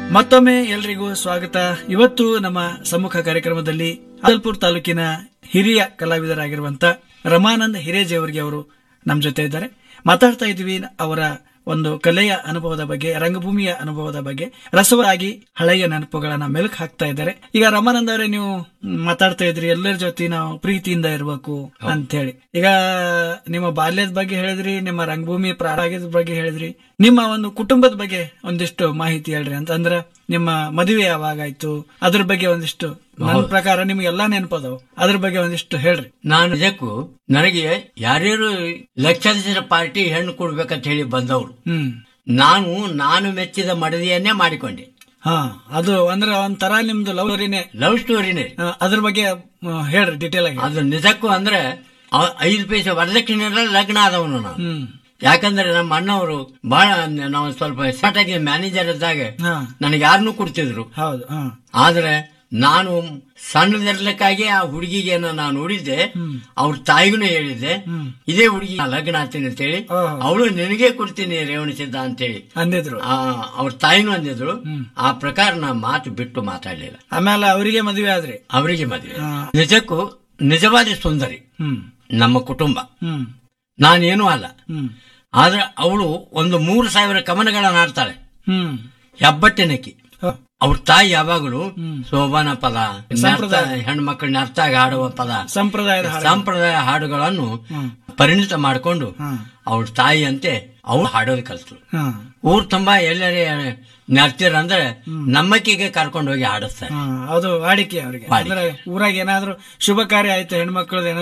ಮತ್ತೊಮ್ಮೆ ಎಲ್ರಿಗೂ ಸ್ವಾಗತ ಇವತ್ತು ನಮ್ಮ ಸಮ್ಮುಖ ಕಾರ್ಯಕ್ರಮದಲ್ಲಿ ಅಲ್ಪುರ್ ತಾಲೂಕಿನ ಹಿರಿಯ ಕಲಾವಿದರಾಗಿರುವಂತ ರಮಾನಂದ್ ಹಿರೇಜೇವರ್ಗಿ ಅವರು ನಮ್ಮ ಜೊತೆ ಇದ್ದಾರೆ ಮಾತಾಡ್ತಾ ಇದ್ವಿ ಅವರ ಒಂದು ಕಲೆಯ ಅನುಭವದ ಬಗ್ಗೆ ರಂಗಭೂಮಿಯ ಅನುಭವದ ಬಗ್ಗೆ ರಸವಾಗಿ ಹಳೆಯ ನೆನಪುಗಳನ್ನ ಮೆಲುಕು ಹಾಕ್ತಾ ಇದ್ದಾರೆ ಈಗ ರಮಾನಂದ್ ಅವರೇ ನೀವು ಮಾತಾಡ್ತಾ ಇದ್ರಿ ಎಲ್ಲರ ಜೊತೆ ನಾವು ಪ್ರೀತಿಯಿಂದ ಇರಬೇಕು ಅಂತ ಹೇಳಿ ಈಗ ನಿಮ್ಮ ಬಾಲ್ಯದ ಬಗ್ಗೆ ಹೇಳಿದ್ರಿ ನಿಮ್ಮ ರಂಗಭೂಮಿ ಪ್ರಾರಂಭದ ಬಗ್ಗೆ ಹೇಳಿದ್ರಿ ನಿಮ್ಮ ಒಂದು ಕುಟುಂಬದ ಬಗ್ಗೆ ಒಂದಿಷ್ಟು ಮಾಹಿತಿ ಹೇಳ್ರಿ ಅಂತ ಅಂದ್ರ ನಿಮ್ಮ ಮದುವೆ ಯಾವಾಗ ಆಯ್ತು ಅದ್ರ ಬಗ್ಗೆ ಒಂದಿಷ್ಟು ನನ್ನ ಪ್ರಕಾರ ನಿಮ್ಗೆ ಎಲ್ಲಾ ನೆನಪದವು ಅದ್ರ ಬಗ್ಗೆ ಒಂದಿಷ್ಟು ಹೇಳ್ರಿ ನಾನು ನಿಜಕ್ಕೂ ನನಗೆ ಯಾರ್ಯಾರು ಲಕ್ಷಾಧಿಕ ಪಾರ್ಟಿ ಹೆಣ್ಣು ಕೊಡ್ಬೇಕಂತ ಹೇಳಿ ಬಂದವರು ಹ್ಮ್ ನಾನು ನಾನು ಮೆಚ್ಚಿದ ಮಡದಿಯನ್ನೇ ಮಾಡಿಕೊಂಡೆ ಹಾ ಅದು ಅಂದ್ರೆ ಒಂಥರ ನಿಮ್ದು ಲವ್ ಸ್ಟೋರಿನೇ ಲವ್ ಸ್ಟೋರಿನೇ ಆ, ಅದ್ರ ಬಗ್ಗೆ ಆ, ಹೇಳ್ರಿ ಡೀಟೇಲ್ ಆಗಿ ಅದು ನಿಜಕ್ಕೂ ಅಂದ್ರೆ ಆ- ಐದು ಪೈಸೆ ವರದಕ್ಷಿಣೆ ಲಗ್ನ ಆದವನು ನಾನು ಹ್ಮ್ ಯಾಕಂದ್ರೆ ನಮ್ಮ ಅಣ್ಣವರು ಬಹಳ ನಾವು ಸ್ವಲ್ಪ ಸ್ಟಾರ್ಟ್ ಆಗಿ ಮ್ಯಾನೇಜರ್ ಇದ್ದಾಗ ಹಾ ನನಗೆ ಯಾರನ್ನೂ ಕೊಡ್ತಿದ್ರು ಹೌದು ಹಾ ಆದ್ರೆ ನಾನು ಸಣ್ಣದಿರ್ಲಿಕ್ಕಾಗಿ ಆ ಹುಡುಗಿಗೆ ನಾನು ನೋಡಿದ್ದೆ ಅವ್ರ ತಾಯಿಗೂ ಹೇಳಿದ್ದೆ ಇದೇ ಹುಡುಗಿ ಲಗ್ನ ಆಗ್ತೀನಿ ಅಂತ ಹೇಳಿ ಓಹೋ. ಅವಳು ನಿನಗೆ ಕೊಡ್ತೀನಿ ರೇವಣಿಸಿದ್ದ ಅಂತೇಳಿ ಅಂದಿದ್ರು ಆ, ಅವ್ರ ತಾಯಿನೂ ಅಂದಿದ್ರು ಆ ಪ್ರಕಾರ ನಾ ಮಾತು ಬಿಟ್ಟು ಮಾತಾಡ್ಲಿಲ್ಲ ಆಮೇಲೆ ಅವರಿಗೆ ಮದುವೆ ಆದ್ರಿ ಅವರಿಗೆ ಮದುವೆ ಹಾ. ನಿಜಕ್ಕೂ ನಿಜವಾದ ಸುಂದರಿ ಹ್ಮ್ ನಮ್ಮ ಕುಟುಂಬ ಹ್ಮ್ ನಾನೇನೂ ಅಲ್ಲ ಹ್ಮ್ ಆದ್ರೆ ಅವಳು ಒಂದು ಮೂರು ಸಾವಿರ ಕಮನಗಳನ್ನ ಆಡ್ತಾಳೆ ಹ್ಮ್ ಹೆಬ್ಬಟ್ಟಿನಕ್ಕಿ ಹ. ಅವ್ರ ತಾಯಿ ಯಾವಾಗಲೂ ಶೋಭಾನ ಪದ ಸಂಪ್ರದಾಯ. ಹೆಣ್ಮಕ್ಳ ನರ್ತಾಗ ಹಾಡುವ ಪದ ಸಂಪ್ರದಾಯದ ಹಾಡು ಸಂಪ್ರದಾಯ ಹಾಡುಗಳನ್ನು ಹ್ಮ್. ಪರಿಣಿತ ಮಾಡಿಕೊಂಡು ಹ್ಮ್. ಅವ್ರ ತಾಯಿ ಅಂತೆ ಅವ್ರು ಹಾಡೋದು ಕಲ್ತರು ಹಾ ಊರ್ ತುಂಬಾ ಎಲ್ಲರೇ ನರ್ತೀರ ಅಂದ್ರೆ ನಮ್ಮಕ್ಕಿಗೆ ಕರ್ಕೊಂಡು ಹೋಗಿ ಹಾಡಿಸ್ತಾರೆ ಹಾ, ಅದು ವಾಡಿಕೆ ಅವರಿಗೆ ವಾಡಿಕೆ. ಅಂದ್ರೆ ಊರಾಗ ಏನಾದ್ರು ಶುಭ ಕಾರ್ಯ ಆಯ್ತು ಹೆಣ್ಮಕ್ಳದ್ದು